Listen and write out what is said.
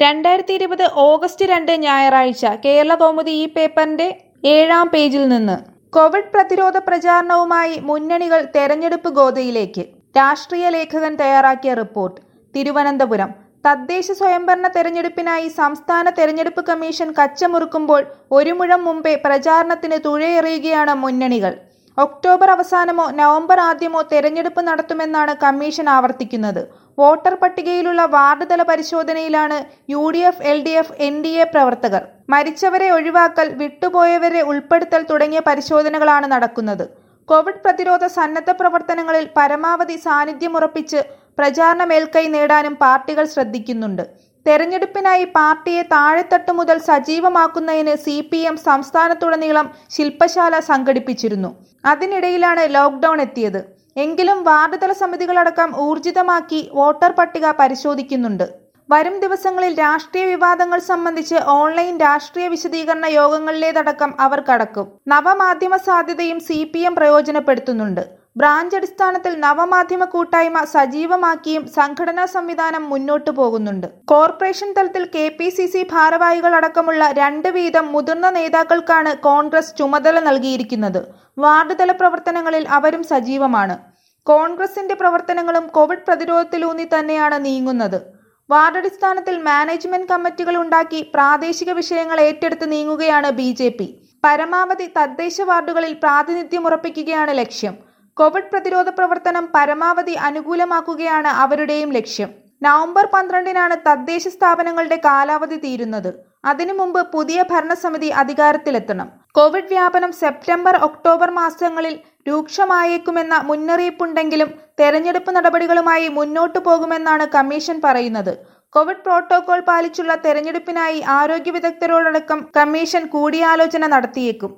രണ്ടായിരത്തി ഇരുപത് ഓഗസ്റ്റ് രണ്ട് ഞായറാഴ്ച കേരള കൗമുദി ഈ പേപ്പറിന്റെ ഏഴാം പേജിൽ നിന്ന് കോവിഡ് പ്രതിരോധ പ്രചാരണവുമായി മുന്നണികൾ തെരഞ്ഞെടുപ്പ് ഗോതയിലേക്ക് രാഷ്ട്രീയ ലേഖകൻ തയ്യാറാക്കിയ റിപ്പോർട്ട് തിരുവനന്തപുരം തദ്ദേശ സ്വയംഭരണ തെരഞ്ഞെടുപ്പിനായി സംസ്ഥാന തെരഞ്ഞെടുപ്പ് കമ്മീഷൻ കച്ചമുറുക്കുമ്പോൾ ഒരു മുഴം മുമ്പേ പ്രചാരണത്തിന് തുഴയെറിയുകയാണ് മുന്നണികൾ ഒക്ടോബർ അവസാനമോ നവംബർ ആദ്യമോ തെരഞ്ഞെടുപ്പ് നടത്തുമെന്നാണ് കമ്മീഷൻ ആവർത്തിക്കുന്നത് വോട്ടർ പട്ടികയിലുള്ള വാർഡ് തല പരിശോധനയിലാണ് U D F L D F N D A പ്രവർത്തകർ മരിച്ചവരെ ഒഴിവാക്കൽ വിട്ടുപോയവരെ ഉൾപ്പെടുത്തൽ തുടങ്ങിയ പരിശോധനകളാണ് നടക്കുന്നത് കോവിഡ് പ്രതിരോധ സന്നദ്ധ പ്രവർത്തനങ്ങളിൽ പരമാവധി സാന്നിധ്യമുറപ്പിച്ച് പ്രചാരണ മേൽക്കൈ നേടാനും പാർട്ടികൾ ശ്രദ്ധിക്കുന്നുണ്ട് തെരഞ്ഞെടുപ്പിനായി പാർട്ടിയെ താഴെത്തട്ട് മുതൽ സജീവമാക്കുന്നതിന് സി പി എം സംസ്ഥാനത്തുടനീളം ശില്പശാല സംഘടിപ്പിച്ചിരുന്നു അതിനിടയിലാണ് ലോക്ക്ഡൌൺ എത്തിയത് എങ്കിലും വാർഡ് തല സമിതികളടക്കം ഊർജിതമാക്കി വോട്ടർ പട്ടിക പരിശോധിക്കുന്നുണ്ട് വരും ദിവസങ്ങളിൽ രാഷ്ട്രീയ വിവാദങ്ങൾ സംബന്ധിച്ച് ഓൺലൈൻ രാഷ്ട്രീയ വിശദീകരണ യോഗങ്ങളിലേതടക്കം അവർ കടക്കും നവമാധ്യമ സാധ്യതയും സി പി എം പ്രയോജനപ്പെടുത്തുന്നുണ്ട് ബ്രാഞ്ച് അടിസ്ഥാനത്തിൽ നവമാധ്യമ കൂട്ടായ്മ സജീവമാക്കിയും സംഘടനാ സംവിധാനം മുന്നോട്ടു പോകുന്നുണ്ട് കോർപ്പറേഷൻ തലത്തിൽ കെ പി സി സി ഭാരവാഹികൾ അടക്കമുള്ള രണ്ട് വീതം മുതിർന്ന നേതാക്കൾക്കാണ് കോൺഗ്രസ് ചുമതല നൽകിയിരിക്കുന്നത് വാർഡ് തല പ്രവർത്തനങ്ങളിൽ അവരും സജീവമാണ് കോൺഗ്രസിന്റെ പ്രവർത്തനങ്ങളും കോവിഡ് പ്രതിരോധത്തിലൂന്നി തന്നെയാണ് നീങ്ങുന്നത് വാർഡടിസ്ഥാനത്തിൽ മാനേജ്മെന്റ് കമ്മിറ്റികൾ ഉണ്ടാക്കി പ്രാദേശിക വിഷയങ്ങൾ ഏറ്റെടുത്ത് നീങ്ങുകയാണ് ബി ജെ പി പരമാവധി തദ്ദേശ വാർഡുകളിൽ പ്രാതിനിധ്യം ഉറപ്പിക്കുകയാണ് ലക്ഷ്യം കോവിഡ് പ്രതിരോധ പ്രവർത്തനം പരമാവധി അനുകൂലമാക്കുകയാണ് അവരുടെയും ലക്ഷ്യം നവംബർ പന്ത്രണ്ടിനാണ് തദ്ദേശ സ്ഥാപനങ്ങളുടെ കാലാവധി തീരുന്നത് അതിനു മുമ്പ് പുതിയ ഭരണസമിതി അധികാരത്തിലെത്തണം കോവിഡ് വ്യാപനം സെപ്റ്റംബർ ഒക്ടോബർ മാസങ്ങളിൽ രൂക്ഷമായേക്കുമെന്ന മുന്നറിയിപ്പുണ്ടെങ്കിലും തെരഞ്ഞെടുപ്പ് നടപടികളുമായി മുന്നോട്ടു പോകുമെന്നാണ് കമ്മീഷൻ പറയുന്നത് കോവിഡ് പ്രോട്ടോകോൾ പാലിച്ചുള്ള തെരഞ്ഞെടുപ്പിനായി ആരോഗ്യ വിദഗ്ധരോടടക്കം കമ്മീഷൻ കൂടിയാലോചന നടത്തിയേക്കും